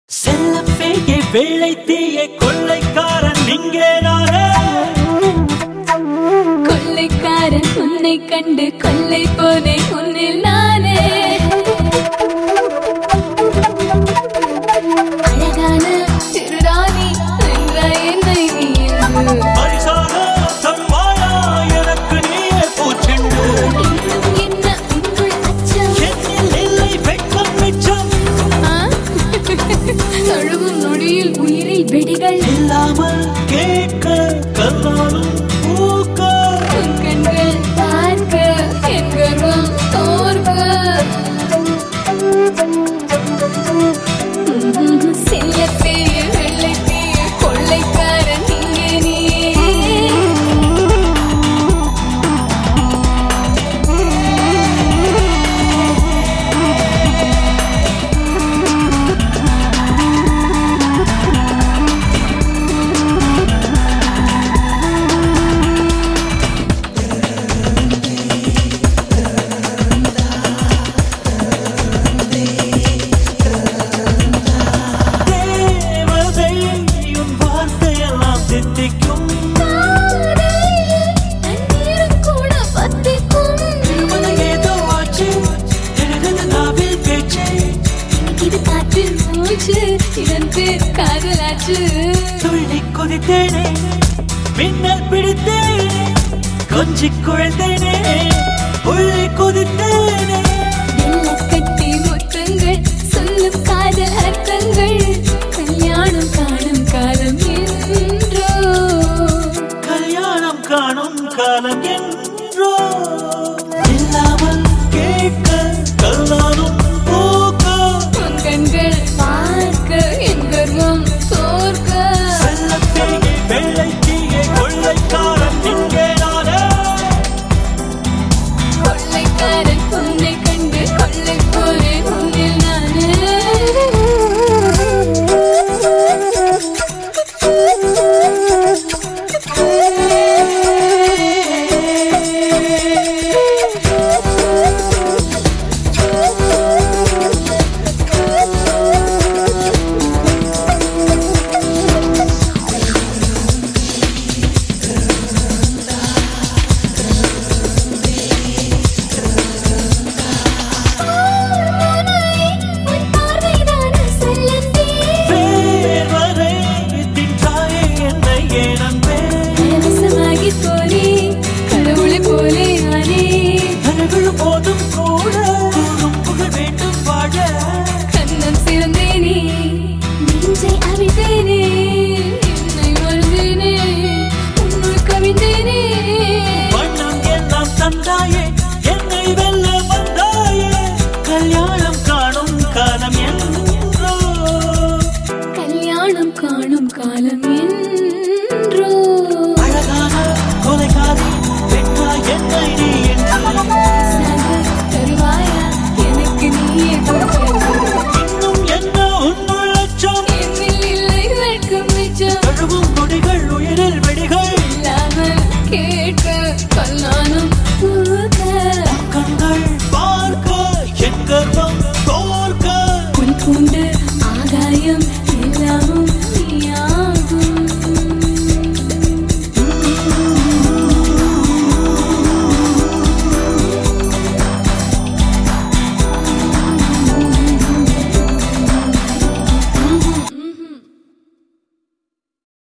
செல்லப்பேயை வேலை தீய கொள்ளைக்காரன் இங்கே நானே கொள்ளைக்காரன் உன்னை கண்டு கொள்ளை போனேன் உன்னில் நானே அழகான திருராணி வென்றாய் என்னை நீ இன்று. பரிசாக தருவாயா எனக்கு நீயே பூச்செண்டு இன்னும் என்ன உன்னுள் அச்சம் என்னில் இல்லை வெட்கம் மிச்சம் ஆ? தழுவும் நொடியில் உயிரில் வெடிகள் இல்லாமல் கேட்க கல்லாலும் பூக்க உன் கண்கள் பார்க்க என் கர்வம் தோற்க செல்லப்பேய வெள்ளைப்பேய கொள்ளைக்காரன் இங்கே நீ தேவதை உன் வார்த்தையெல்லாம் தித்திக்கும் தண்ணீரும் கூட பத்திக்கும் திருமண ஏதோ ஆச்சு திடீரென நாவில் பேச்சு இது காற்றின் மூச்சு இதன் பேர் காதலாச்சு துள்ளி குதித்தேனே மின்னல் பிடித்தேனே கொஞ்சி குழந்தேனே உள்ளி குதித்தேனே வெள்ளக்கட்டி முத்தங்கள் சொல்லும் காதல் அர்த்தங்கள் கல்யாணம் காணும் காலம் என்றோ கல்யாணம் காணும் காலம் என்றோ இல்லாமல் கேட்க கல்லாலும் போக்க உன் கண்கள் பார்க்க என் கர்வம் தோற்க செல்லத்தேயே வெள்ளைத்தீயே கொள்ளைக்காரன் இங்கே நானே கொள்ளைக்காரன் உன்னை கண்டு கொள்ளை போறேன் உன்னில் உன் பார்வைதான செல்லத்தே வேர்வரை தின்றாயே என்னை ஏனம்பே பரவசமாகி போனே கடவுளை போலே நானே அழகுழும் போதும் கூட கூறும் புகழ் வேண்டும் வாழ கண்ணம் சிறந்தேனே நெஞ்சை அவிழ்த்தேனே என்னை மறந்தேனே உன்னுள் கவிழ்ந்தேனே வண்ணம் எல்லாம் தந்தாயே என்னை வெல்ல வந்தாயே கல்யாணம் காணும் காலம் என்றோ கல்யாணம் காணும் காலம் என்றோ அழகான கொலைகாரி பெண்ணா என்னை நீ என்று சாக தருவாயா எனக்கு நீயே